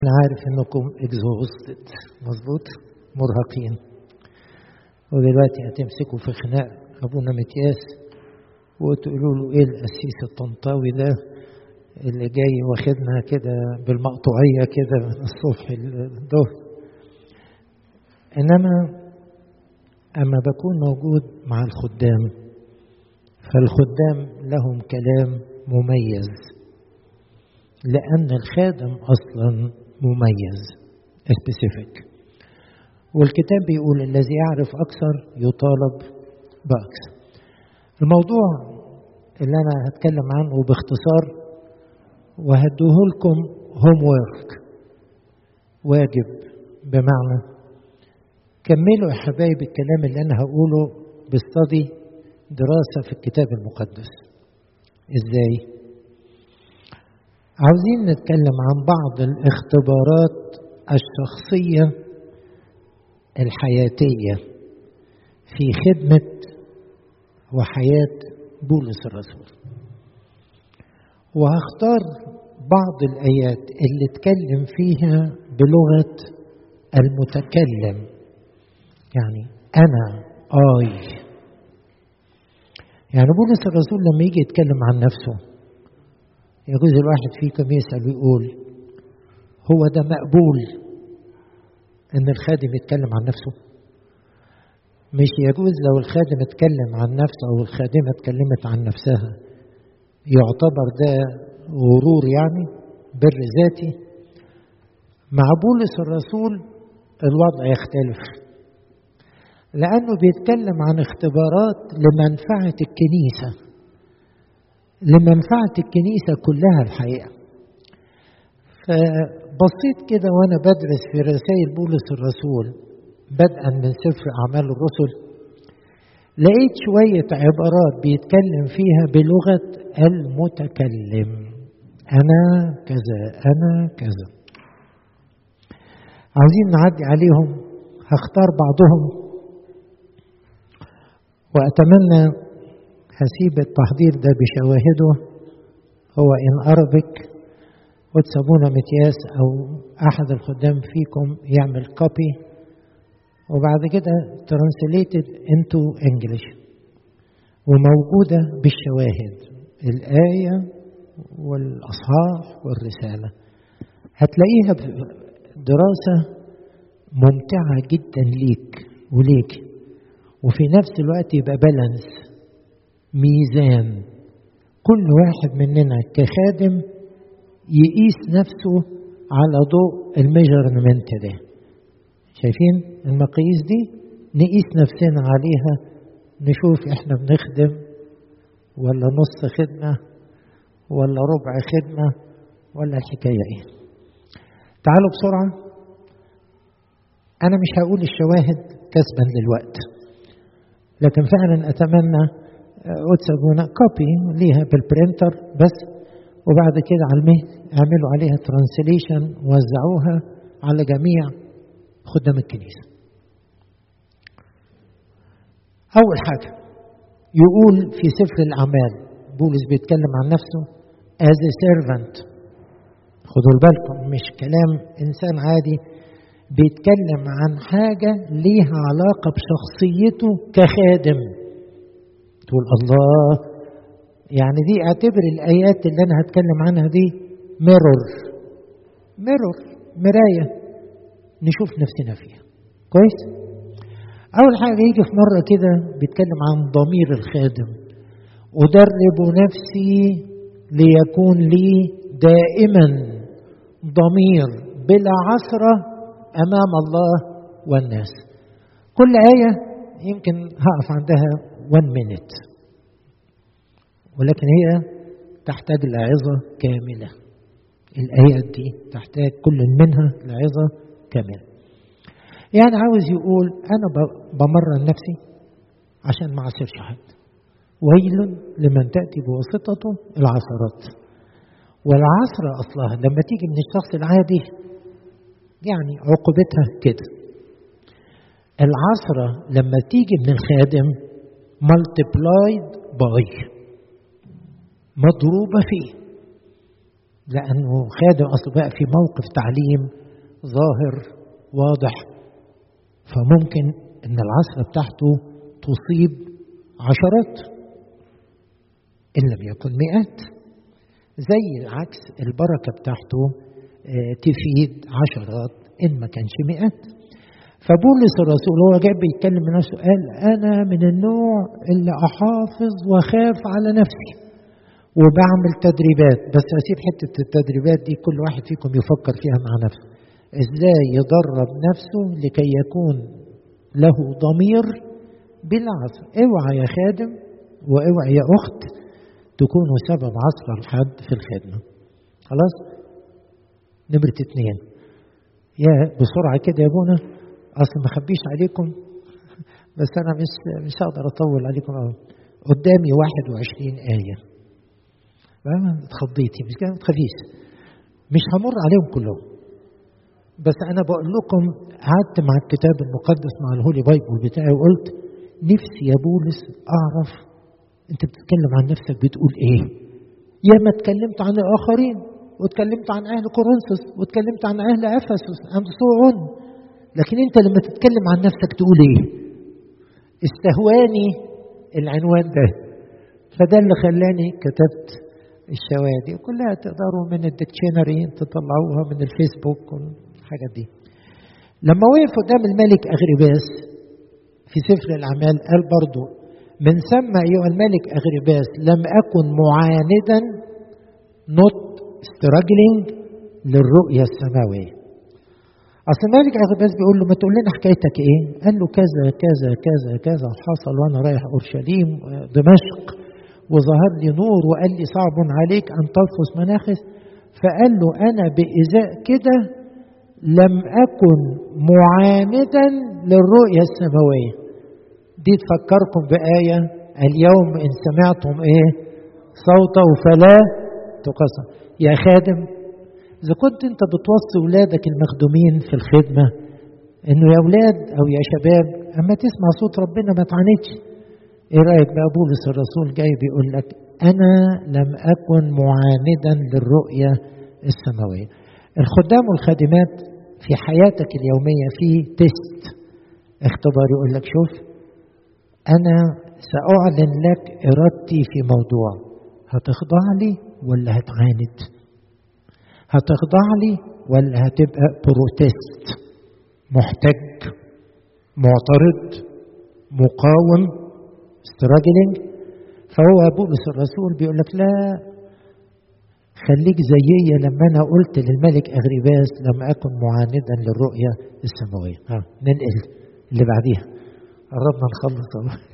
أنا عارف إنكم exhausted مظبوط مرهقين ودلوقتي هتمسكوا في خناق أبونا متياس وتقولوا له إيه القسيس الطنطاوي ده اللي جاي واخدنا كده بالمقطوعية كده من الصبح للظهر إنما أما بكون موجود مع الخدام فالخدام لهم كلام مميز لأن الخادم أصلا مميز specific والكتاب بيقول الذي يعرف أكثر يطالب بأكثر الموضوع اللي أنا هتكلم عنه باختصار وهديه لكم هوم وورك واجب بمعنى كملوا يا حبايبي الكلام اللي أنا هقوله باستدي دراسة في الكتاب المقدس إزاي؟ عاوزين نتكلم عن بعض الاختبارات الشخصية الحياتية في خدمة وحياة بولس الرسول وهختار بعض الآيات اللي اتكلم فيها بلغة المتكلم يعني أنا آي يعني بولس الرسول لما يجي يتكلم عن نفسه يجوز الواحد فيكم يسأل ويقول هو ده مقبول ان الخادم يتكلم عن نفسه مش يجوز لو الخادم اتكلم عن نفسه او الخادمة اتكلمت عن نفسها يعتبر ده غرور يعني بر ذاتي مع بولس الرسول الوضع يختلف لأنه بيتكلم عن اختبارات لمنفعة الكنيسة لمنفعة الكنيسة كلها الحقيقة فبصيت كده وأنا بدرس في رسائل بولس الرسول بدءا من سفر أعمال الرسل لقيت شوية عبارات بيتكلم فيها بلغة المتكلم أنا كذا أنا كذا عاوزين نعدي عليهم هختار بعضهم وأتمنى هسيب التحضير ده بشواهده هو إن أربك وتسابونا متياس أو أحد الخدام فيكم يعمل كوبي وبعد كده translated into English وموجودة بالشواهد الآية والأصحاح والرسالة هتلاقيها دراسة ممتعة جدا ليك وليك وفي نفس الوقت يبقى بالانس ميزان كل واحد مننا كخادم يقيس نفسه على ضوء الميجرمنت ده شايفين المقاييس دي نقيس نفسنا عليها نشوف احنا بنخدم ولا نص خدمة ولا ربع خدمة ولا الحكاية ايه تعالوا بسرعة أنا مش هقول الشواهد كسبا للوقت لكن فعلا أتمنى وتسوونا كوبي ليها بالبرينتر بس وبعد كده على المهل اعملوا عليها ترانسليشن ووزعوها على جميع خدام الكنيسة أول حاجة يقول في سفر الأعمال بولس بيتكلم عن نفسه as a servant خدوا بالكم مش كلام إنسان عادي بيتكلم عن حاجة ليها علاقة بشخصيته كخادم تقول الله يعني دي اعتبر الآيات اللي أنا هتكلم عنها دي ميرور ميرور مراية نشوف نفسنا فيها كويس أول حاجة يجي في مرة كده بيتكلم عن ضمير الخادم أدرب نفسي ليكون لي دائما ضمير بلا عثرة أمام الله والناس كل آية يمكن هقف عندها one minute ولكن هي تحتاج لعظة كاملة الآيات دي تحتاج كل منها لعظة كاملة يعني عاوز يقول أنا بمرن نفسي عشان ما أعصرش حد ويل لمن تأتي بواسطته العثرات والعثرة أصلها لما تيجي من الشخص العادي يعني عقوبتها كده العثرة لما تيجي من الخادم multiplied by مضروبة فيه لأنه خادم أصل بقى في موقف تعليم ظاهر واضح فممكن إن العصر بتاعته تصيب عشرات إن لم يكن مئات زي العكس البركة بتاعته تفيد عشرات إن ما كانش مئات فبولس الرسول هو جاي بيتكلم من نفسه قال أنا من النوع اللي أحافظ وأخاف على نفسي وبعمل تدريبات بس هسيب حتة التدريبات دي كل واحد فيكم يفكر فيها مع نفسه ازاي يدرب نفسه لكي يكون له ضمير بلا عصر اوعى يا خادم واوعى يا اخت تكونوا سبب عصر الحد في الخدمة خلاص نمرة اتنين يا بسرعة كده يا ابونا اصل ما خبيش عليكم بس انا مش مش هقدر اطول عليكم قوي قدامي 21 آية اتخضيتي مش كده ما تخافيش مش همر عليهم كلهم بس انا بقول لكم قعدت مع الكتاب المقدس مع الهولي بايبل بتاعي وقلت نفسي يا بولس اعرف انت بتتكلم عن نفسك بتقول ايه يا ما اتكلمت عن الاخرين واتكلمت عن اهل كورنثوس واتكلمت عن اهل افسس عن سوعون لكن انت لما تتكلم عن نفسك تقول ايه استهواني العنوان ده فده اللي خلاني كتبت الشوادي كلها تقدروا من الدكشنري تطلعوها من الفيسبوك والحاجات دي لما وقف قدام الملك أغرباس في سفر الأعمال قال برضو من ثم أيها الملك أغرباس لم أكن معاندا not struggling للرؤية السماوية أصل الملك أغرباس بيقول له ما تقول لنا حكايتك إيه؟ قال له كذا كذا كذا كذا حصل وأنا رايح أورشليم دمشق وظهر لي نور وقال لي صعب عليك أن تلفظ مناخس فقال له أنا بإزاء كده لم أكن معاندا للرؤية السماوية دي تفكركم بآية اليوم إن سمعتم إيه صوته فلا تقصر يا خادم إذا كنت أنت بتوصي ولادك المخدومين في الخدمة إنه يا أولاد أو يا شباب أما تسمع صوت ربنا ما تعاندش ايه رايك بقى بولس الرسول جاي بيقول لك انا لم اكن معاندا للرؤيه السماويه الخدام والخادمات في حياتك اليوميه في تيست اختبار يقول لك شوف انا ساعلن لك ارادتي في موضوع هتخضع لي ولا هتعاند هتخضع لي ولا هتبقى بروتست محتج معترض مقاوم struggling فهو بولس الرسول بيقول لك لا خليك زيي لما انا قلت للملك اغريباس لم اكن معاندا للرؤيه السماويه ها ننقل اللي بعديها قربنا نخلص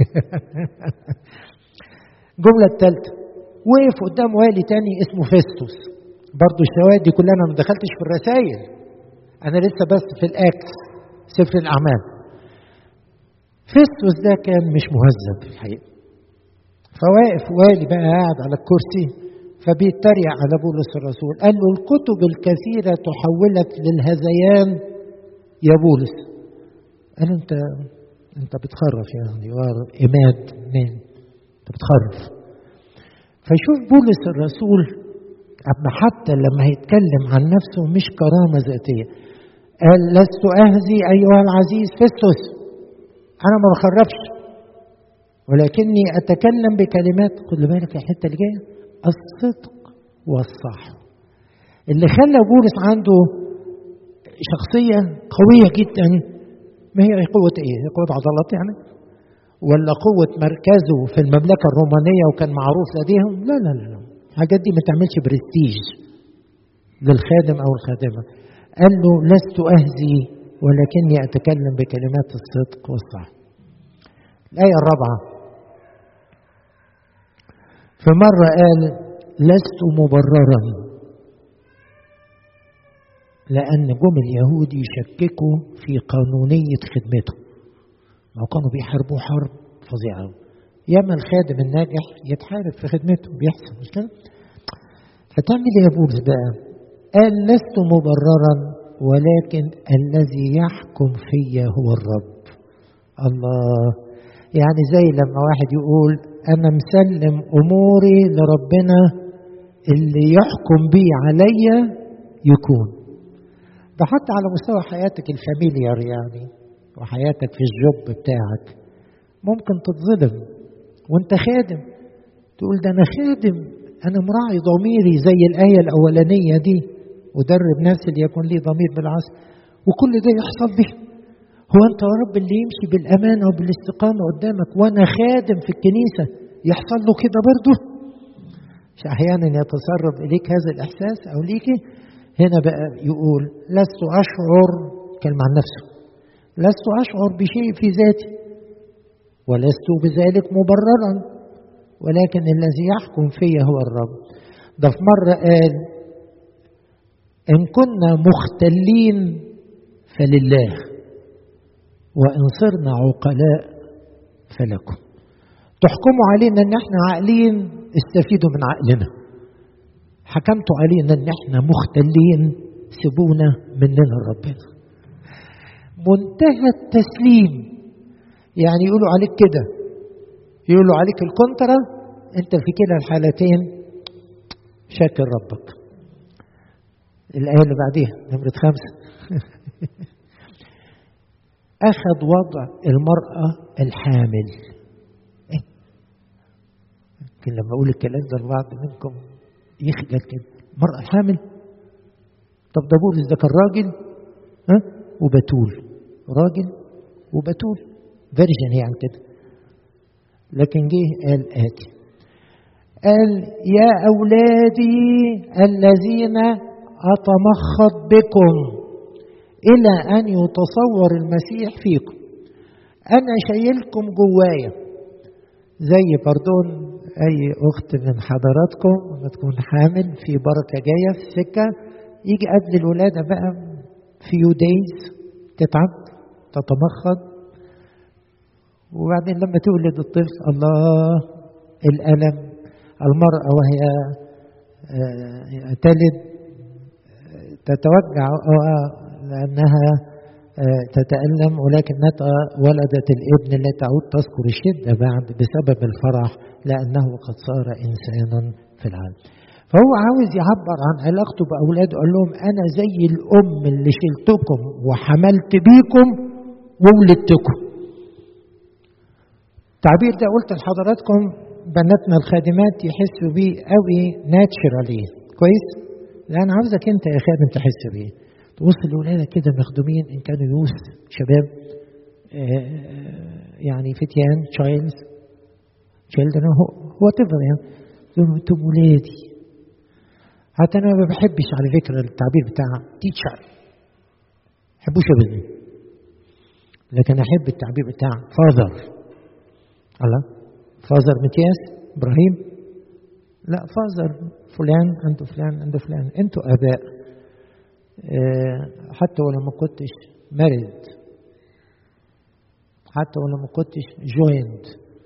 الجملة الثالثة وقف قدام والي تاني اسمه فيستوس برضه الشواهد دي كلها انا ما دخلتش في الرسائل انا لسه بس في الاكس سفر الاعمال فيستوس ده كان مش مهذب في الحقيقه فواقف والي بقى قاعد على الكرسي فبيتريق على بولس الرسول قال له الكتب الكثيره تحولت للهذيان يا بولس قال انت انت بتخرف يعني اماد مين انت بتخرف فشوف بولس الرسول اما حتى لما هيتكلم عن نفسه مش كرامه ذاتيه قال لست اهزي ايها العزيز فيستوس انا ما بخرفش ولكني اتكلم بكلمات خد بالك الحته اللي جايه الصدق والصح اللي خلى بولس عنده شخصيه قويه جدا ما هي قوه ايه؟ هي قوه عضلات يعني؟ ولا قوه مركزه في المملكه الرومانيه وكان معروف لديهم؟ لا لا لا لا الحاجات دي ما تعملش برستيج للخادم او الخادمه قال له لست اهزي ولكني اتكلم بكلمات الصدق والصح الايه الرابعه في مره قال لست مبررا لان جم اليهود يشككوا في قانونيه خدمته ما كانوا بيحاربوا حرب فظيعه ياما الخادم الناجح يتحارب في خدمته بيحصل مش كده فتعمل ايه يا بولس بقى قال لست مبررا ولكن الذي يحكم في هو الرب الله يعني زي لما واحد يقول انا مسلم اموري لربنا اللي يحكم بيه عليا يكون ده حتى على مستوى حياتك الفاميليار يعني وحياتك في الجوب بتاعك ممكن تتظلم وانت خادم تقول ده انا خادم انا مراعي ضميري زي الايه الاولانيه دي ودرب نفسي ليكون لي ضمير بالعصر وكل ده يحصل به هو انت يا رب اللي يمشي بالامانه وبالاستقامه قدامك وانا خادم في الكنيسه يحصل له كده برضه مش احيانا يتسرب اليك هذا الاحساس او ليكي هنا بقى يقول لست اشعر كلمه عن نفسه لست اشعر بشيء في ذاتي ولست بذلك مبررا ولكن الذي يحكم فيا هو الرب ده في مره قال ان كنا مختلين فلله وان صرنا عقلاء فلكم تحكموا علينا ان احنا عاقلين استفيدوا من عقلنا حكمتوا علينا ان احنا مختلين سيبونا مننا ربنا منتهى التسليم يعني يقولوا عليك كده يقولوا عليك الكونترا انت في كلا الحالتين شاكر ربك الآية اللي بعديها نمرة خمسة أخذ وضع المرأة الحامل إيه؟ يمكن لما أقول الكلام ده لبعض منكم يخجل كده المرأة الحامل طب ده بولس ده كان راجل ها وبتول راجل وبتول فيرجن يعني كده لكن جه قال آتي قال يا أولادي الذين أتمخض بكم إلى أن يتصور المسيح فيكم أنا شايلكم جوايا زي بردون أي أخت من حضراتكم لما تكون حامل في بركة جاية في السكة يجي قبل الولادة بقى فيو دايز تتعب تتمخض وبعدين لما تولد الطفل الله الألم المرأة وهي تلد تتوجع لأنها تتألم ولكن متى ولدت الابن لا تعود تذكر الشدة بعد بسبب الفرح لأنه قد صار إنسانا في العالم فهو عاوز يعبر عن علاقته بأولاده قال لهم أنا زي الأم اللي شلتكم وحملت بيكم وولدتكم التعبير ده قلت لحضراتكم بناتنا الخادمات يحسوا بيه قوي ناتشرالي كويس؟ لأن عاوزك أنت يا خادم تحس بيه تبص لولادك كده مخدومين إن كانوا يوث شباب يعني فتيان تشايلز تشيلدرن وات ايفر يعني تقول انتم ولادي حتى انا ما بحبش على فكره التعبير بتاع تيتشر ما بحبوش ابدا لكن احب التعبير بتاع فاذر الله فاذر متياس ابراهيم لا فاذر فلان انتوا فلان انتوا فلان انتوا اباء أه حتى ولو ما كنتش مارد حتى ولو ما كنتش جويند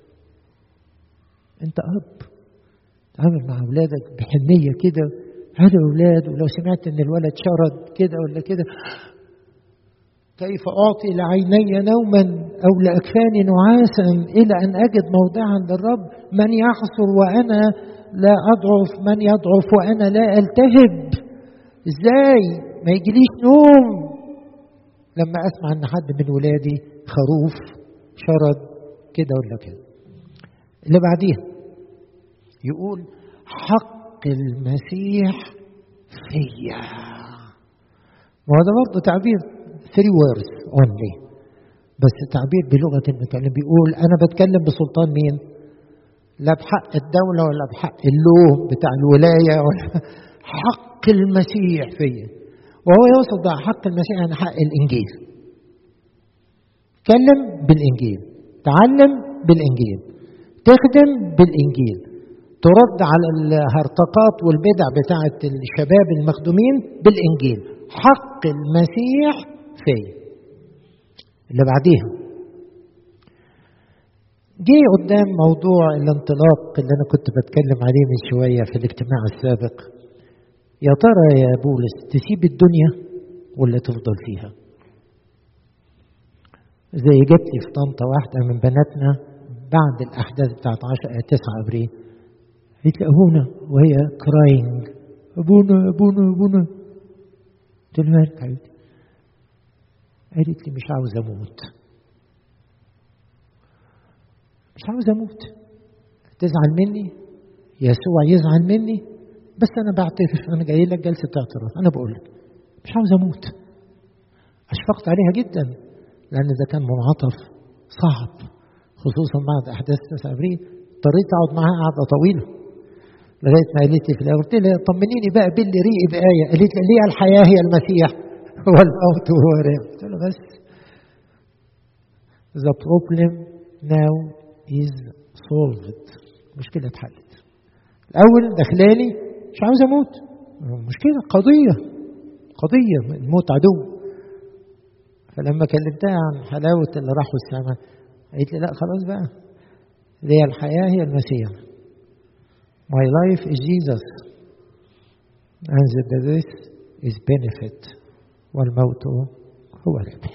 انت اب تعامل مع اولادك بحنيه كده هذا اولاد ولو سمعت ان الولد شرد كده ولا كده كيف اعطي لعيني نوما او لاكفاني نعاسا الى ان اجد موضعا للرب من يحصر وانا لا اضعف من يضعف وانا لا التهب ازاي ما يجيليش نوم لما اسمع ان حد من ولادي خروف شرد كده ولا كده اللي بعديها يقول حق المسيح فيا وهذا برضه تعبير three words only بس التعبير بلغة المتكلم بيقول أنا بتكلم بسلطان مين؟ لا بحق الدولة ولا بحق اللوم بتاع الولاية ولا حق المسيح فيا وهو يوصل بقى حق المسيح يعني حق الإنجيل تكلم بالإنجيل تعلم بالإنجيل تخدم بالإنجيل ترد على الهرطقات والبدع بتاعة الشباب المخدومين بالإنجيل حق المسيح فيا اللي بعديها جه قدام موضوع الانطلاق اللي انا كنت بتكلم عليه من شويه في الاجتماع السابق يا ترى يا بولس تسيب الدنيا ولا تفضل فيها زي جت لي في طنطا واحده من بناتنا بعد الاحداث بتاعت 10 9 ابريل قالت لي ابونا وهي كراينج ابونا ابونا ابونا قلت لها مالك حبيبتي قالت لي مش عاوز اموت مش عاوز اموت تزعل مني يسوع يزعل مني بس انا بعترف انا جاي لك جلسه اعتراف انا بقول لك مش عاوز اموت اشفقت عليها جدا لان ده كان منعطف صعب خصوصا بعد احداث 9 ابريل اضطريت اقعد معاها قعده طويله لغايه ما قالت لي في الاول قلت لها طمنيني بقى باللي ريقي بايه قالت لي ليه الحياه هي المسيح والموت هو الريح قلت لها بس the problem now is solved المشكله اتحلت الاول دخلاني مش عاوز اموت مشكله قضيه قضيه الموت عدو فلما كلمتها عن حلاوه اللي راحوا السماء قالت لي لا خلاص بقى هي الحياه هي المسيح My life is Jesus and the death is benefit والموت هو ربح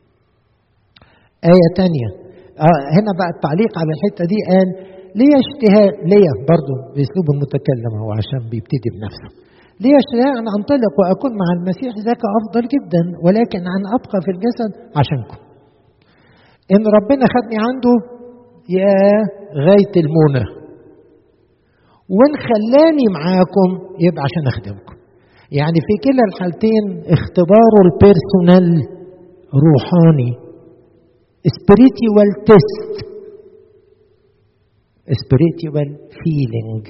آية تانية آه هنا بقى التعليق على الحتة دي قال ليه اشتهاء ليه برضه بأسلوب المتكلم هو عشان بيبتدي بنفسه ليه اشتهاء أن أنطلق وأكون مع المسيح ذاك أفضل جدا ولكن أن أبقى في الجسد عشانكم إن ربنا خدني عنده يا غاية المونة وإن خلاني معاكم يبقى عشان أخدمكم يعني في كلا الحالتين اختباره البيرسونال روحاني spiritual test spiritual feeling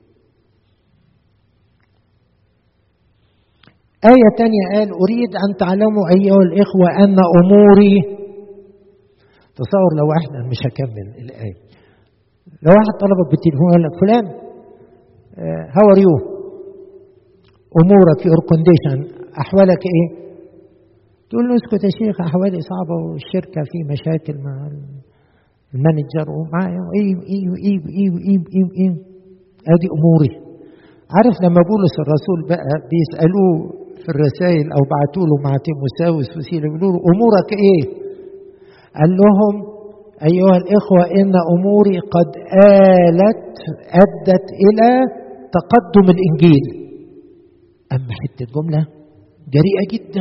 آية تانية قال أريد أن تعلموا أيها الإخوة أن أموري تصور لو واحد مش هكمل الآية لو واحد طلبك بالتليفون قال لك فلان هاو ار يو امورك يور كونديشن احوالك ايه تقول له اسكت يا شيخ احوالي صعبه والشركه في مشاكل مع المانجر ومعايا ايه ايه ايه ايه ايه ايه ايه ادي اموري عارف لما بولس الرسول بقى بيسالوه في الرسائل او بعتوا له مع تيموساوس وسيلا بيقولوا له امورك ايه؟ قال لهم ايها الاخوه ان اموري قد آلت ادت الى تقدم الانجيل اما حته جمله جريئه جدا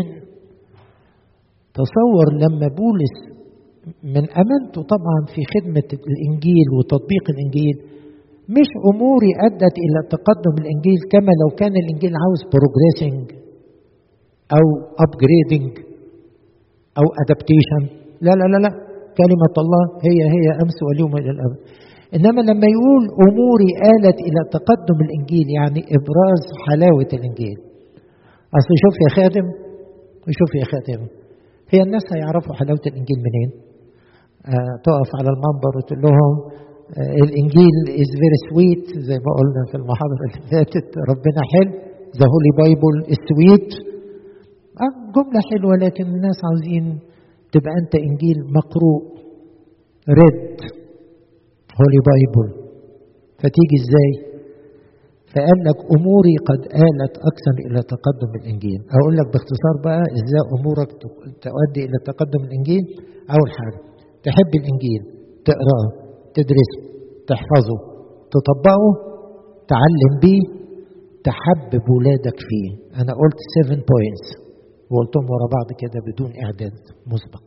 تصور لما بولس من امانته طبعا في خدمه الانجيل وتطبيق الانجيل مش اموري ادت الى تقدم الانجيل كما لو كان الانجيل عاوز بروجريسنج او ابجريدنج او ادابتيشن لا لا لا لا كلمه الله هي هي امس واليوم الى الابد انما لما يقول اموري آلت الى تقدم الانجيل يعني ابراز حلاوه الانجيل اصل شوف يا خادم وشوف يا خادم هي الناس هيعرفوا حلاوه الانجيل منين آه تقف على المنبر وتقول لهم آه الانجيل از فيري سويت زي ما قلنا في المحاضره اللي فاتت ربنا حلو ذا هولي بايبل سويت آه جمله حلوه لكن الناس عاوزين تبقى انت انجيل مقروء ريد هولي بايبل فتيجي ازاي فقال لك اموري قد آلت اكثر الى تقدم الانجيل اقول لك باختصار بقى ازاي امورك تؤدي الى تقدم الانجيل اول حاجه تحب الانجيل تقراه تدرسه تحفظه تطبقه تعلم بيه تحبب ولادك فيه انا قلت 7 بوينتس وقلتهم ورا بعض كده بدون اعداد مسبق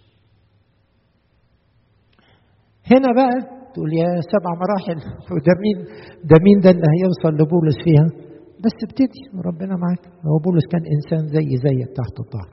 هنا بقى تقول يا سبع مراحل وده مين ده مين ده اللي هيوصل لبولس فيها بس ابتدي ربنا معاك هو بولس كان انسان زي زيك تحت الضعف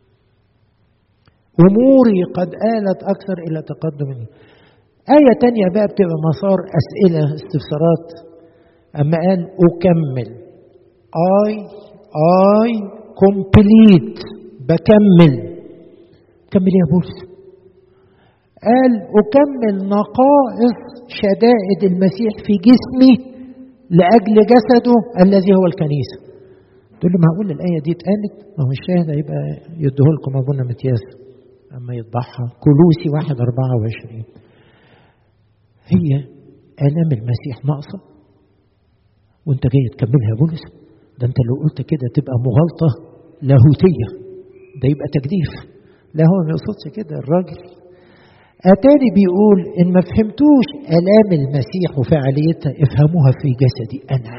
اموري قد آلت اكثر الى تقدم آية تانية بقى بتبقى مسار أسئلة استفسارات أما قال أكمل I I complete بكمل كمل يا بولس قال أكمل نقائص شدائد المسيح في جسمي لأجل جسده الذي هو الكنيسة تقول لي معقول الآية دي اتقالت؟ ما هو الشاهد هيبقى يديهولكم أبونا متياس أما يطبعها كلوسي واحد أربعة وعشرين هي آلام المسيح ناقصة وأنت جاي تكملها يا بولس ده أنت لو قلت كده تبقى مغالطة لاهوتية ده يبقى تجديف لا هو ما يقصدش كده الراجل اتاري بيقول ان ما فهمتوش الام المسيح وفعاليتها افهموها في جسدي انا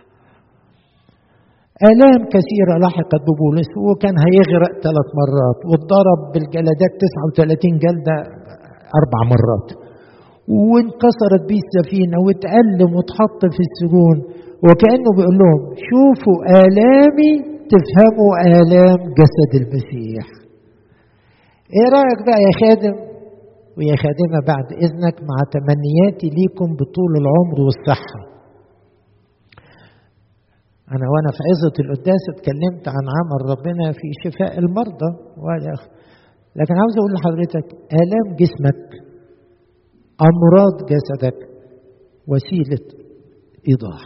آلام كثيرة لحقت ببولس وكان هيغرق ثلاث مرات واتضرب بالجلدات 39 جلدة أربع مرات وانكسرت بيه السفينة واتألم واتحط في السجون وكأنه بيقول لهم شوفوا آلامي تفهموا آلام جسد المسيح ايه رأيك بقى يا خادم ويا خادمة بعد إذنك مع تمنياتي ليكم بطول العمر والصحة أنا وأنا في عزة القداس اتكلمت عن عمل ربنا في شفاء المرضى لكن عاوز أقول لحضرتك آلام جسمك أمراض جسدك وسيلة إيضاح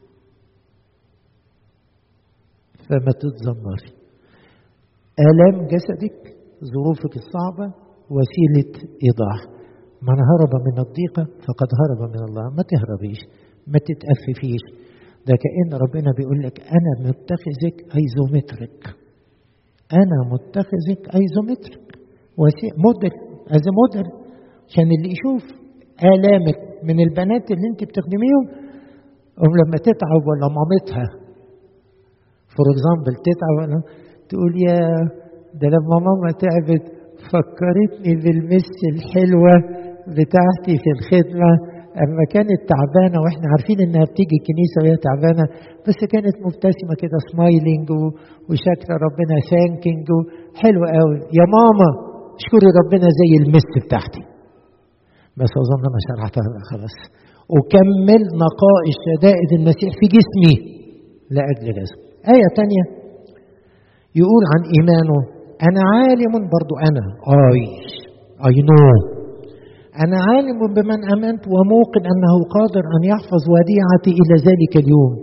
فما تتذمري آلام جسدك ظروفك الصعبة وسيلة إيضاح من هرب من الضيقة فقد هرب من الله ما تهربيش ما تتأففيش ده كأن ربنا بيقول لك أنا متخذك أيزومترك أنا متخذك أيزومترك موديل از موديل عشان اللي يشوف آلامك من البنات اللي أنت بتخدميهم هم لما تتعب ولا مامتها فور اكزامبل تتعب ولا تقول يا ده لما ماما تعبت فكرتني بالمس الحلوة بتاعتي في الخدمة اما كانت تعبانه واحنا عارفين انها بتيجي الكنيسه وهي تعبانه بس كانت مبتسمه كده سمايلنج وشكل ربنا ثانكينج حلو قوي يا ماما اشكري ربنا زي المس بتاعتي بس اظن انا شرحتها خلاص وكمل نقاء الشدائد المسيح في جسمي لاجل لازم ايه تانية يقول عن ايمانه انا عالم برضو انا اي اي نو أنا عالم بمن آمنت وموقن أنه قادر أن يحفظ وديعتي إلى ذلك اليوم.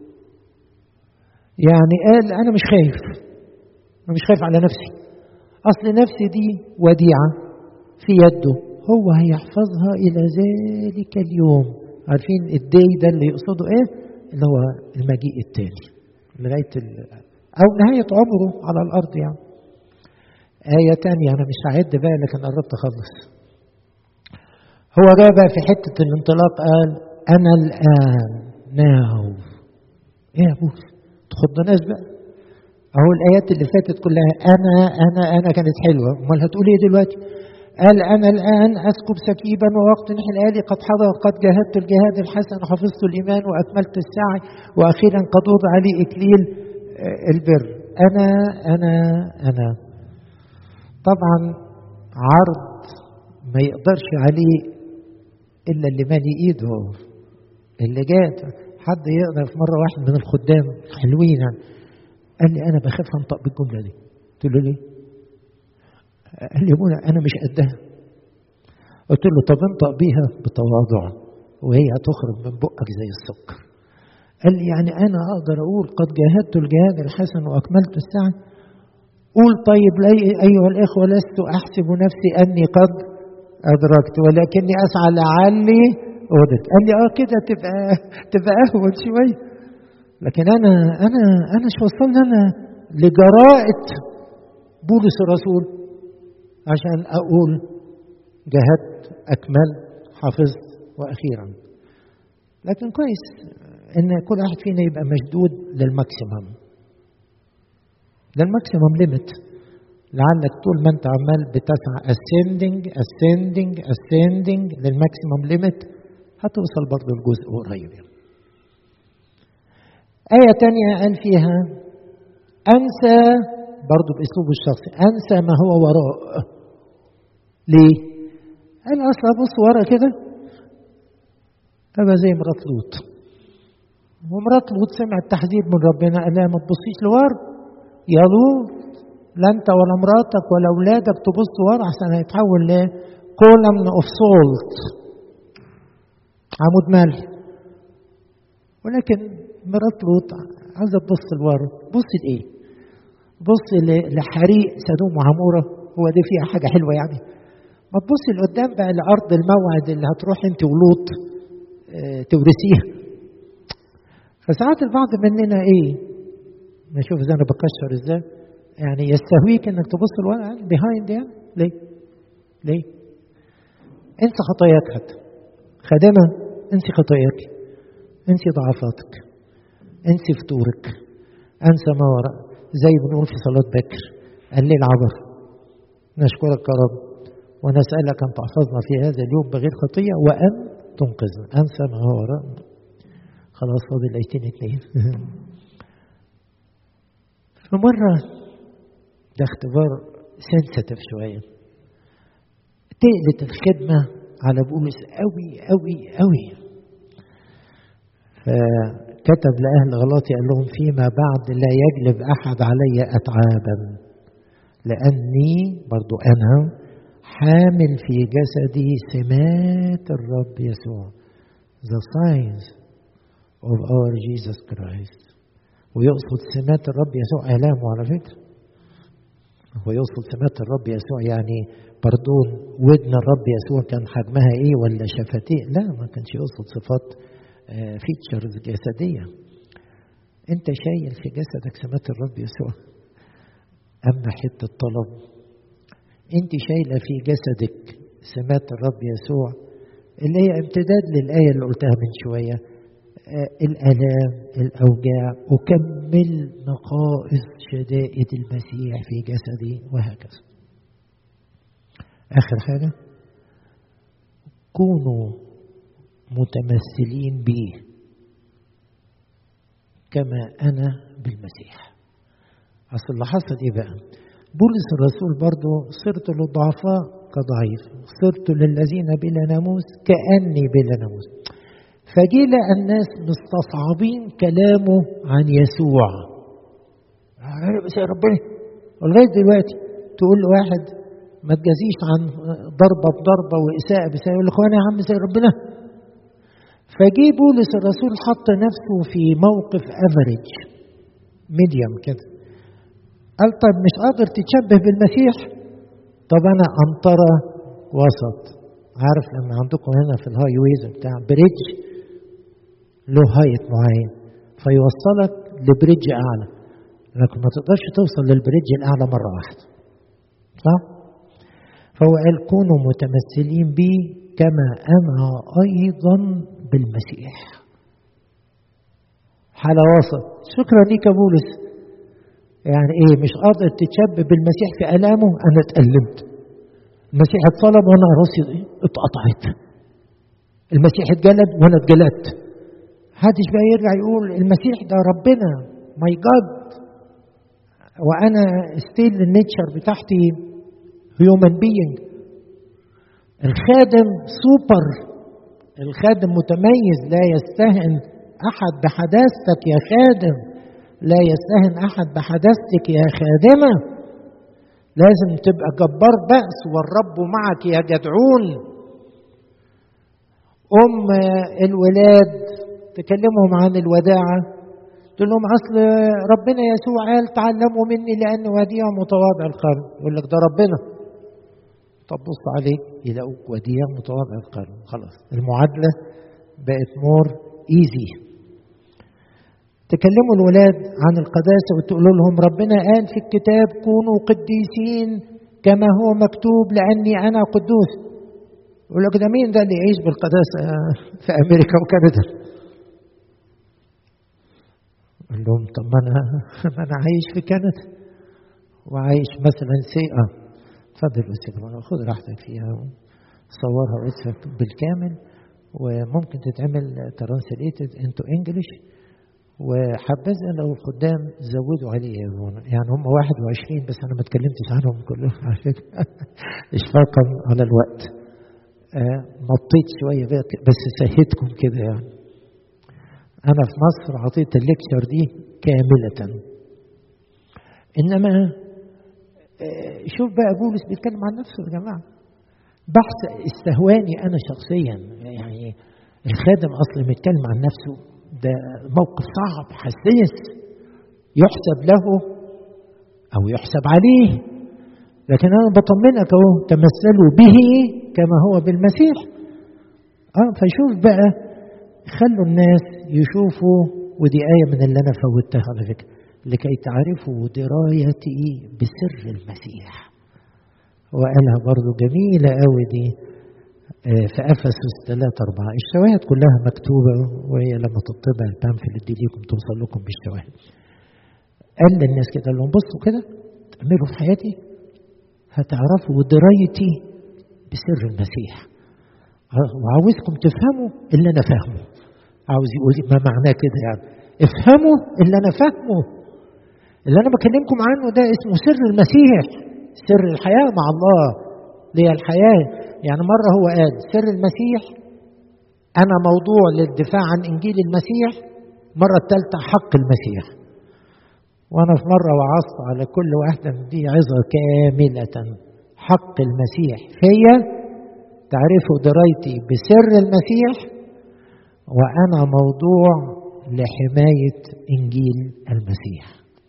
يعني قال أنا مش خايف. أنا مش خايف على نفسي. أصل نفسي دي وديعة في يده، هو هيحفظها إلى ذلك اليوم. عارفين الدي ده اللي يقصده إيه؟ اللي هو المجيء التاني. لغاية ال... أو نهاية عمره على الأرض يعني. آية تانية أنا مش هعد بقى لكن قربت أخلص. هو جاء بقى في حتة الانطلاق قال أنا الآن ناو إيه يا أبوس تخضناش بقى أهو الآيات اللي فاتت كلها أنا أنا أنا كانت حلوة أمال هتقول إيه دلوقتي قال أنا الآن أسكب سكيبا ووقت نحل آلي قد حضر قد جاهدت الجهاد الحسن وحفظت الإيمان وأكملت السعي وأخيرا قد وضع لي إكليل البر أنا أنا أنا طبعا عرض ما يقدرش عليه الا اللي مالي ايده اللي جات حد يقدر في مره واحد من الخدام حلوين يعني قال لي انا بخاف انطق بالجمله دي قلت له ليه؟ قال لي منى انا مش قدها قلت له طب انطق بيها بتواضع وهي هتخرج من بقك زي السكر قال لي يعني انا اقدر اقول قد جاهدت الجهاد الحسن واكملت السعي قول طيب ايها الاخوه لست احسب نفسي اني قد أدركت ولكني أسعى لعلي أودت قال لي اه كده تبقى تبقى أهون شوية لكن أنا أنا أنا مش وصلني أنا لجراءة بولس الرسول عشان أقول جهدت أكملت حفظت وأخيرا لكن كويس إن كل واحد فينا يبقى مشدود للماكسيمم للماكسيمم ليميت لعلك طول ما انت عمال بتسعى ascending ascending ascending للماكسيمم ليميت هتوصل برضه لجزء قريب يعني. آية تانية قال فيها أنسى برضه بأسلوبه الشخصي أنسى ما هو وراء ليه؟ قال أصل أبص ورا كده أبقى زي مرات لوط ومرات لوط سمعت تحذير من ربنا قال لها ما تبصيش لورا يا لوط لا انت ولا مراتك ولا اولادك تبص ورا عشان هيتحول لكولم اوف سولت عمود ملح ولكن مرات لوط عايزه تبص لورا بص لايه؟ بص لحريق سدوم وعموره هو دي فيها حاجه حلوه يعني ما تبص لقدام بقى لارض الموعد اللي هتروح انت ولوط اه تورثيها فساعات البعض مننا ايه نشوف ازاي انا بكشر ازاي يعني يستهويك انك تبص لورا بيهايند يعني ليه؟ ليه؟ انسى خطاياك حتى خادمة انسي خطاياك انسي ضعفاتك انسي فتورك انسى ما وراء زي بنقول في صلاة بكر الليل عبر نشكرك يا رب ونسألك أن تحفظنا في هذا اليوم بغير خطية وأن تنقذنا أنسى ما هو وراء خلاص فاضل ايتين اتنين فمرة ده اختبار سنسيتيف شوية تقلت الخدمة على بولس قوي قوي قوي فكتب لأهل غلاطي قال لهم فيما بعد لا يجلب أحد علي أتعابا لأني برضو أنا حامل في جسدي سمات الرب يسوع the signs of our Jesus Christ ويقصد سمات الرب يسوع آلامه على فكرة هو يقصد سمات الرب يسوع يعني بردون ودن الرب يسوع كان حجمها ايه ولا شفتيه لا ما كانش يقصد صفات فيتشرز جسدية انت شايل في جسدك سمات الرب يسوع اما حتة الطلب انت شايلة في جسدك سمات الرب يسوع اللي هي امتداد للآية اللي قلتها من شوية الآلام الأوجاع أكمل نقائص شدائد المسيح في جسدي وهكذا آخر حاجة كونوا متمثلين بي كما أنا بالمسيح أصل اللي حصل إيه بقى بولس الرسول برضو صرت للضعفاء كضعيف صرت للذين بلا ناموس كأني بلا ناموس فجي لقى الناس مستصعبين كلامه عن يسوع بس يا ربنا لغايه دلوقتي تقول لواحد ما تجازيش عن ضربه بضربه واساءه باساءه يقول لك انا يا عم زي ربنا فجي بولس الرسول حط نفسه في موقف افريج ميديوم كده قال طيب مش قادر تتشبه بالمسيح طب انا انطره وسط عارف لما عندكم هنا في الهاي ويز بتاع بريدج له هايت معين فيوصلك لبريدج اعلى لكن ما تقدرش توصل للبريدج الاعلى مره واحده صح فهو قال كونوا متمثلين بي كما انا ايضا بالمسيح حالة وسط شكرا ليك يا بولس يعني ايه مش قادر تتشبه بالمسيح في الامه انا اتألمت المسيح اتصلب وانا راسي اتقطعت المسيح اتجلد وانا اتجلدت محدش بقى يرجع يقول المسيح ده ربنا ماي جاد وانا ستيل النيتشر بتاعتي هيومن بينج الخادم سوبر الخادم متميز لا يستهن احد بحداثتك يا خادم لا يستهن احد بحداثتك يا خادمه لازم تبقى جبار بأس والرب معك يا جدعون أم الولاد تكلمهم عن الوداعة تقول لهم أصل ربنا يسوع قال تعلموا مني لأن وديع متواضع القلب يقول لك ده ربنا طب بص عليك يلاقوك وديع متواضع القلب خلاص المعادلة بقت مور ايزي تكلموا الولاد عن القداسة وتقولوا لهم ربنا قال في الكتاب كونوا قديسين كما هو مكتوب لأني أنا قدوس يقول لك ده مين ده اللي يعيش بالقداسة في أمريكا وكندا قال لهم طب ما أنا ما أنا عايش في كندا وعايش مثلا سيئة اتفضل أستاذ خد راحتك فيها صورها واسمك بالكامل وممكن تتعمل ترانسليتد انتو انجلش وحبذا لو الخدام زودوا عليه يعني هم 21 بس انا ما اتكلمتش عنهم كلهم على فكره اشفاقا على الوقت آه نطيت شويه بس سهيتكم كده يعني انا في مصر عطيت الليكتشر دي كامله انما آه شوف بقى بولس بيتكلم عن نفسه يا جماعه بحث استهواني انا شخصيا يعني الخادم اصلا بيتكلم عن نفسه ده موقف صعب حساس يحسب له او يحسب عليه لكن انا بطمنك اهو تمثلوا به كما هو بالمسيح اه فشوف بقى خلوا الناس يشوفوا ودي آية من اللي أنا فوتها على فكرة لكي تعرفوا درايتي بسر المسيح وقالها برضو جميلة قوي دي في افسس 3 4 الشواهد كلها مكتوبه وهي لما تطبع البامفلت دي ليكم توصل لكم بالشواهد قال للناس كده قال لهم بصوا كده تعملوا في حياتي هتعرفوا درايتي بسر المسيح وعاوزكم تفهموا اللي انا فاهمه عاوز يقول ما معناه كده يعني افهموا اللي انا فاهمه اللي انا بكلمكم عنه ده اسمه سر المسيح سر الحياه مع الله اللي هي الحياه يعني مره هو قال سر المسيح انا موضوع للدفاع عن انجيل المسيح مره الثالثه حق المسيح وانا في مره وعظت على كل واحده من دي عظه كامله حق المسيح فيا تعرفوا درايتي بسر المسيح وانا موضوع لحمايه انجيل المسيح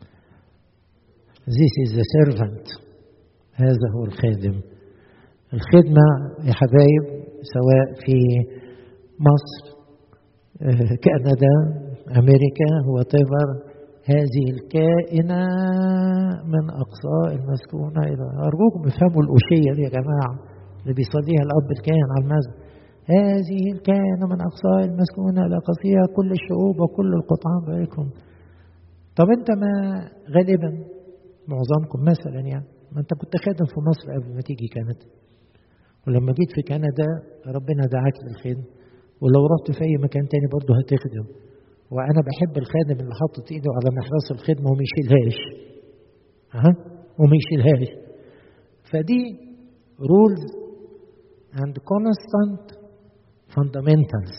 This is the servant هذا هو الخادم الخدمة يا حبايب سواء في مصر كندا أمريكا هو تيفر هذه الكائنة من أقصاء المسكونة إلى أرجوكم افهموا الأشية دي يا جماعة اللي بيصليها الأب الكاهن على المسجد هذه الكائنة من أقصاء المسكونة إلى قصيها كل الشعوب وكل القطعان بينكم طب أنت ما غالبا معظمكم مثلا يعني ما أنت كنت خادم في مصر قبل ما تيجي كندا ولما جيت في كندا ربنا دعاك للخدمة ولو رحت في أي مكان تاني برضه هتخدم وأنا بحب الخادم اللي حاطط إيده على محراس الخدمة وما يشيلهاش ها وما يشيلهاش فدي rules and constant fundamentals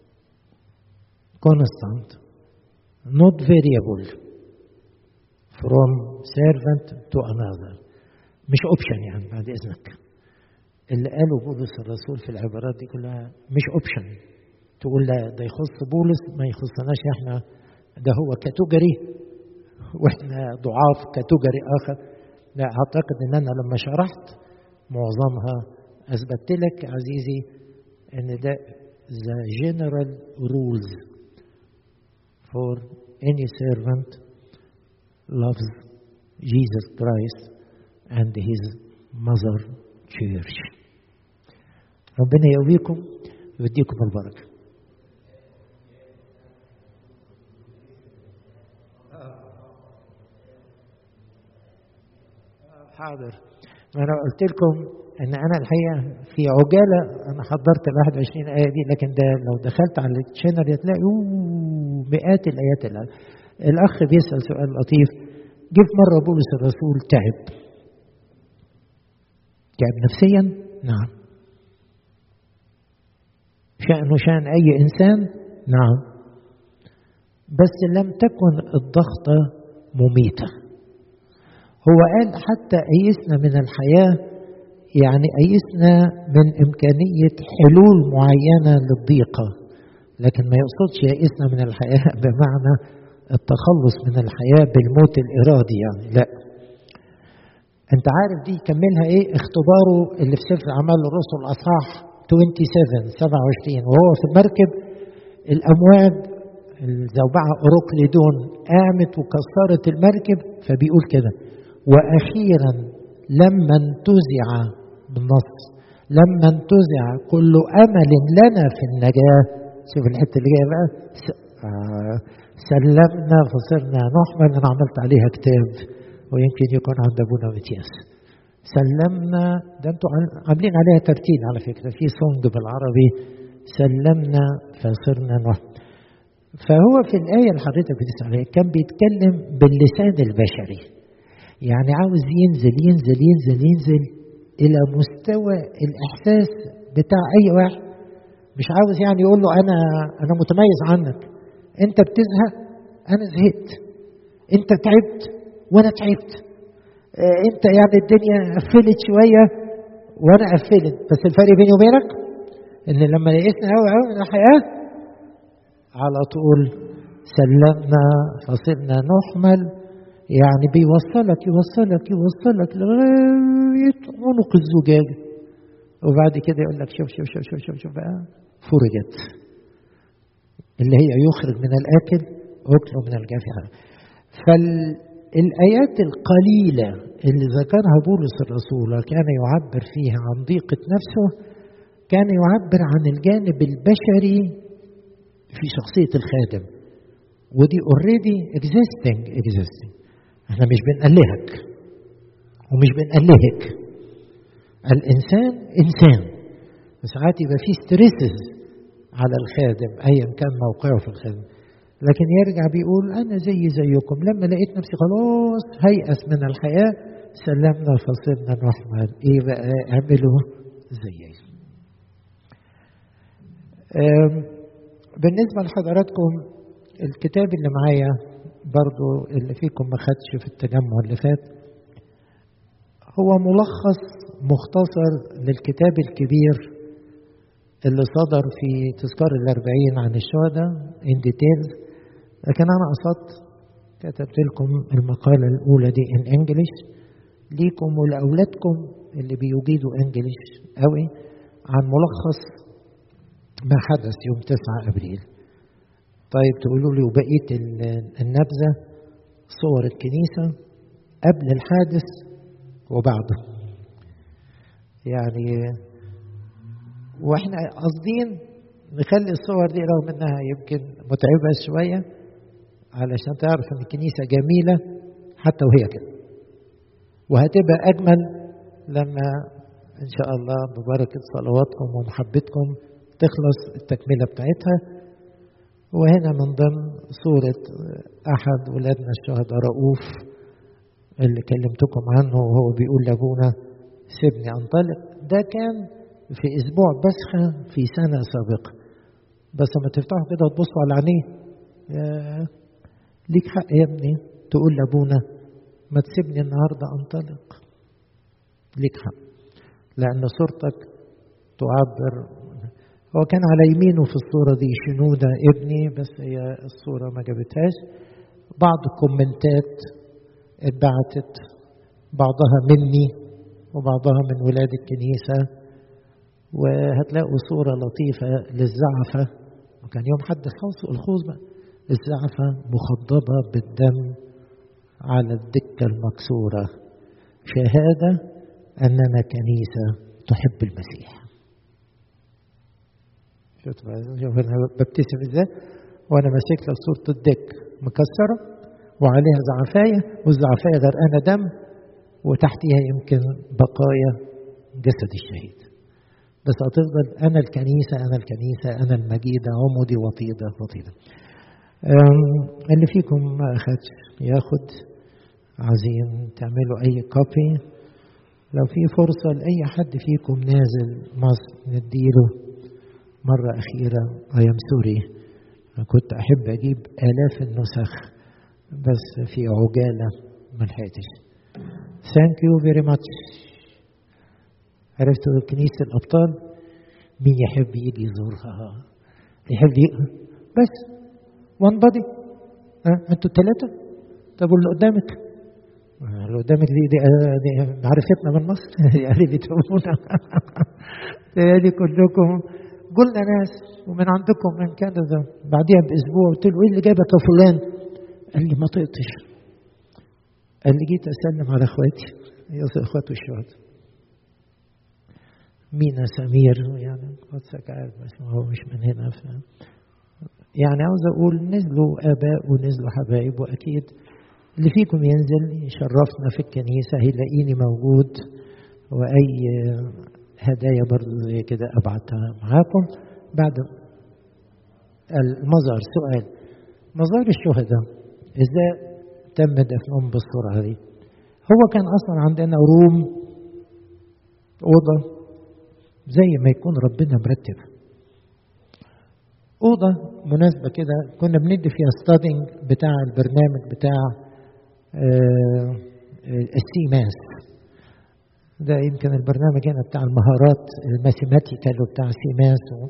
constant not variable from servant to another مش اوبشن يعني بعد اذنك اللي قاله بولس الرسول في العبارات دي كلها مش اوبشن تقول لا ده يخص بولس ما يخصناش احنا ده هو كاتوجري واحنا ضعاف كاتوجري اخر لا اعتقد ان انا لما شرحت معظمها اثبتت لك عزيزي ان ده the general rules for any servant loves Jesus Christ and his mother church ربنا يقويكم ويديكم البركة حاضر ما انا قلت لكم ان انا الحقيقه في عجاله انا حضرت ال 21 ايه دي لكن ده لو دخلت على التشانل هتلاقي مئات الايات اللي الاخ بيسال سؤال لطيف جه في مره بولس الرسول تعب تعب نفسيا نعم شأنه شأن أي إنسان نعم بس لم تكن الضغطة مميتة هو قال حتى أيسنا من الحياة يعني أيسنا من إمكانية حلول معينة للضيقة لكن ما يقصدش يئسنا من الحياة بمعنى التخلص من الحياة بالموت الإرادي يعني لا انت عارف دي كملها ايه اختباره اللي في سفر اعمال الرسل اصحاح 27 27 وهو في المركب الامواج الزوبعه اوروكليدون قامت وكسرت المركب فبيقول كده واخيرا لما انتزع بالنص لما انتزع كل امل لنا في النجاه شوف الحته اللي جايه بقى سلمنا فصرنا نحمل انا عملت عليها كتاب ويمكن يكون عند ابونا متياس سلمنا ده انتوا عاملين عليها ترتيل على فكره في سونج بالعربي سلمنا فصرنا نحمل فهو في الآية اللي حضرتك بتسأل عليها كان بيتكلم باللسان البشري يعني عاوز ينزل ينزل ينزل ينزل إلى مستوى الإحساس بتاع أي واحد مش عاوز يعني يقول له أنا أنا متميز عنك أنت بتزهق أنا زهقت أنت تعبت وأنا تعبت أنت يعني الدنيا قفلت شوية وأنا قفلت بس الفرق بيني وبينك إن لما يئسنا أوي أوي من الحياة على طول سلمنا فصرنا نحمل يعني بيوصلك يوصلك يوصلك لغاية عنق الزجاجة وبعد كده يقول لك شوف شوف شوف شوف شوف, شوف بقى فرجت اللي هي يخرج من الآكل أكله من الجافع فالآيات القليلة اللي ذكرها بولس الرسول وكان يعبر فيها عن ضيقة نفسه كان يعبر عن الجانب البشري في شخصية الخادم ودي اوريدي existing existing احنا مش بنألهك ومش بنألهك الإنسان إنسان ساعات يبقى فيه ستريسز على الخادم أيا كان موقعه في الخدمة لكن يرجع بيقول أنا زي زيكم لما لقيت نفسي خلاص هيأس من الحياة سلمنا فصلنا نحمل إيه بقى اعملوا زيي بالنسبة لحضراتكم الكتاب اللي معايا برضو اللي فيكم ما خدش في التجمع اللي فات هو ملخص مختصر للكتاب الكبير اللي صدر في تذكار الأربعين عن الشهداء in details لكن أنا قصدت كتبت لكم المقالة الأولى دي in English ليكم ولأولادكم اللي بيجيدوا انجليش قوي عن ملخص ما حدث يوم 9 ابريل طيب تقولوا لي وبقيه النبذه صور الكنيسه قبل الحادث وبعده يعني واحنا قاصدين نخلي الصور دي رغم انها يمكن متعبه شويه علشان تعرف ان الكنيسه جميله حتى وهي كده وهتبقى اجمل لما ان شاء الله ببركه صلواتكم ومحبتكم تخلص التكمله بتاعتها وهنا من ضمن صورة أحد ولادنا الشهداء رؤوف اللي كلمتكم عنه وهو بيقول لأبونا سيبني أنطلق ده كان في أسبوع بسخة في سنة سابقة بس لما تفتحوا كده وتبصوا على عينيه ليك حق يا ابني تقول لأبونا ما تسيبني النهاردة أنطلق ليك حق لأن صورتك تعبر هو كان على يمينه في الصورة دي شنودة ابني بس هي الصورة ما جابتهاش بعض الكومنتات اتبعتت بعضها مني وبعضها من ولاد الكنيسة وهتلاقوا صورة لطيفة للزعفة وكان يوم حد الخوص بقى الزعفة مخضبة بالدم على الدكة المكسورة شهادة أننا كنيسة تحب المسيح شفت شوف انا ببتسم ازاي وانا ماسك له صوره الدك مكسره وعليها زعفايه والزعفايه غرقانه دم وتحتيها يمكن بقايا جسد الشهيد بس هتفضل انا الكنيسه انا الكنيسه انا المجيده عمودي وطيده وطيده اللي فيكم ما اخدش ياخد عايزين تعملوا اي كوبي لو في فرصه لاي حد فيكم نازل مصر نديله مرة أخيرة I am sorry كنت أحب أجيب آلاف النسخ بس في عجالة ما لحقتش Thank you very much عرفتوا كنيسة الأبطال مين يحب يجي يزورها يحب يجي بس one body أه؟ أنتوا الثلاثة طب واللي قدامك اللي قدامك دي دي, دي معرفتنا من مصر يعني بتفهمونا يعني كلكم قلنا ناس ومن عندكم من كندا بعديها باسبوع قلت له ايه اللي جابك يا فلان؟ قال لي ما طقتش قال لي جيت اسلم على اخواتي يا اخواته الشهداء مينا سمير يعني قدسك عارف بس هو مش من هنا ف يعني عاوز اقول نزلوا اباء ونزلوا حبايب واكيد اللي فيكم ينزل يشرفنا في الكنيسه هيلاقيني موجود واي هدايا برضو زي كده ابعتها معاكم بعد المظهر سؤال مظاهر الشهداء ازاي تم دفنهم بالسرعه دي هو كان اصلا عندنا روم اوضه زي ما يكون ربنا مرتب اوضه مناسبه كده كنا بندي فيها ستادنج بتاع البرنامج بتاع السي ماس ده يمكن البرنامج هنا بتاع المهارات الماثيماتيكال وبتاع سيماس و...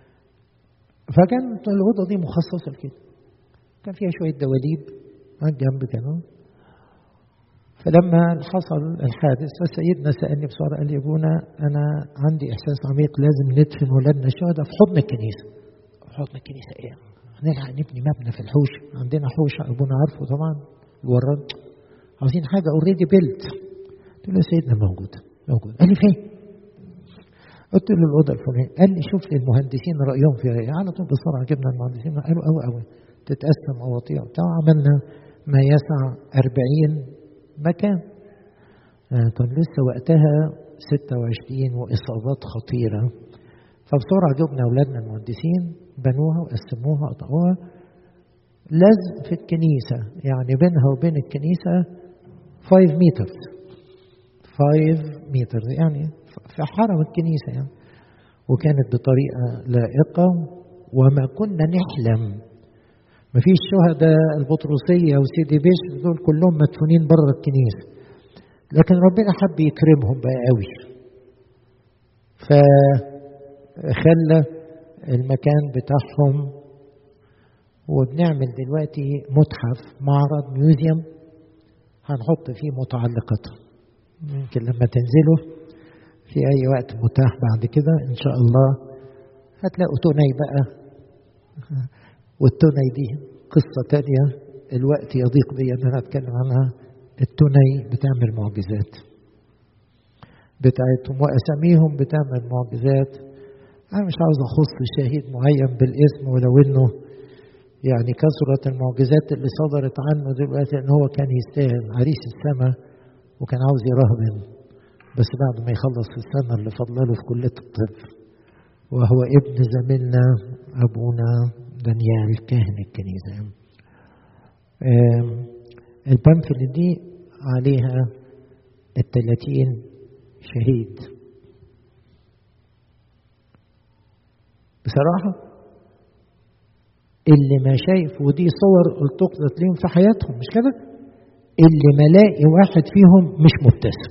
فكانت الأوضة دي مخصصة لكده كان فيها شوية دواليب على الجنب كانوا فلما حصل الحادث فسيدنا سألني بسرعة قال لي يا ابونا أنا عندي إحساس عميق لازم ندفن ولادنا الشهداء في حضن الكنيسة في حضن الكنيسة إيه؟ هنلحق نبني مبنى في الحوش عندنا حوش أبونا عارفه طبعا الوراد عاوزين حاجة اوريدي بيلت قلت له سيدنا موجود موجود قال لي فين؟ قلت له الاوضه الفلانيه قال لي شوف لي المهندسين رايهم فيها ايه على طول بسرعه جبنا المهندسين قالوا قوي قوي تتقسم مواضيع وبتاع عملنا ما يسع 40 مكان آه طب لسه وقتها 26 واصابات خطيره فبسرعه جبنا اولادنا المهندسين بنوها وقسموها وقطعوها لازم في الكنيسه يعني بينها وبين الكنيسه 5 متر 5 متر يعني في حرم الكنيسه يعني وكانت بطريقه لائقه وما كنا نحلم ما فيش شهداء البطرسيه وسيدي بيش دول كلهم مدفونين بره الكنيسه لكن ربنا حب يكرمهم بقى قوي فخلى المكان بتاعهم وبنعمل دلوقتي متحف معرض ميوزيوم هنحط فيه متعلقاتهم يمكن لما تنزلوا في اي وقت متاح بعد كده ان شاء الله هتلاقوا توني بقى والتوني دي قصة تانية الوقت يضيق بي ان انا اتكلم عنها التوني بتعمل معجزات بتاعتهم واساميهم بتعمل معجزات انا مش عاوز اخص شهيد معين بالاسم ولو انه يعني كثرت المعجزات اللي صدرت عنه دلوقتي ان هو كان يستاهل عريس السماء وكان عاوز يرهبن بس بعد ما يخلص السنه اللي فضله في كليه الطب وهو ابن زميلنا ابونا دانيال كاهن الكنيسه البامفل دي عليها الثلاثين شهيد بصراحة اللي ما شايف ودي صور التقطت ليهم في حياتهم مش كده اللي ما لاقي واحد فيهم مش مبتسم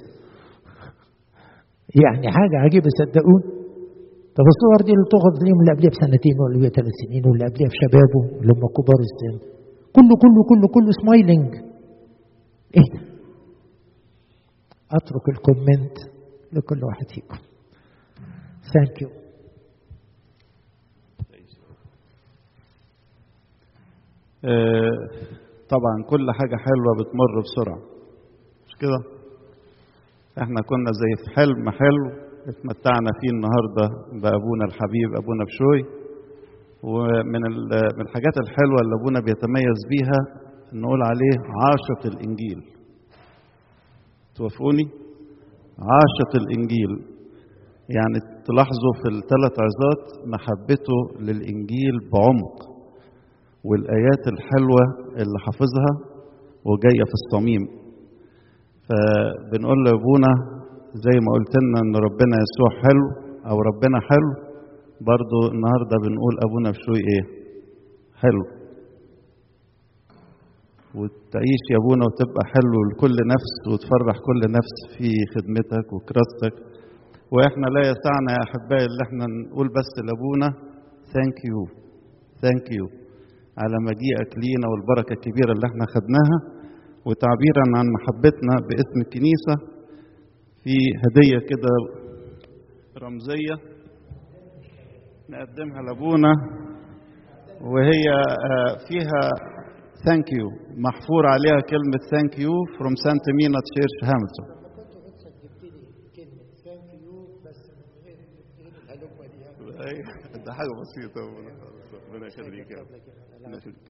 يعني حاجة عجيبة صدقون طب الصور دي اللي تقعد ليهم اللي قبلها بسنتين واللي قبلها بثلاث سنين واللي قبلها في شبابه اللي هم كبار السن كله كله كله كله سمايلنج ايه ده؟ اترك الكومنت لكل واحد فيكم ثانك يو طبعا كل حاجة حلوة بتمر بسرعة مش كده احنا كنا زي في حلم حلو اتمتعنا فيه النهاردة بأبونا الحبيب أبونا بشوي ومن من الحاجات الحلوة اللي أبونا بيتميز بيها نقول عليه عاشق الإنجيل توافقوني عاشق الإنجيل يعني تلاحظوا في الثلاث عظات محبته للإنجيل بعمق والآيات الحلوة اللي حافظها وجاية في الصميم فبنقول لأبونا زي ما قلت لنا إن ربنا يسوع حلو أو ربنا حلو برضو النهاردة بنقول أبونا بشوي إيه حلو وتعيش يا أبونا وتبقى حلو لكل نفس وتفرح كل نفس في خدمتك وكراستك وإحنا لا يسعنا يا أحبائي اللي إحنا نقول بس لأبونا ثانك يو ثانك يو على مجيئك لينا والبركة الكبيرة اللي احنا خدناها وتعبيرا عن محبتنا باسم الكنيسة في هدية كده رمزية نقدمها لأبونا وهي فيها ثانك يو محفور عليها كلمة ثانك يو فروم سانت مينا تشيرش هاملتون ده حاجة بسيطة ربنا يخليك يا رب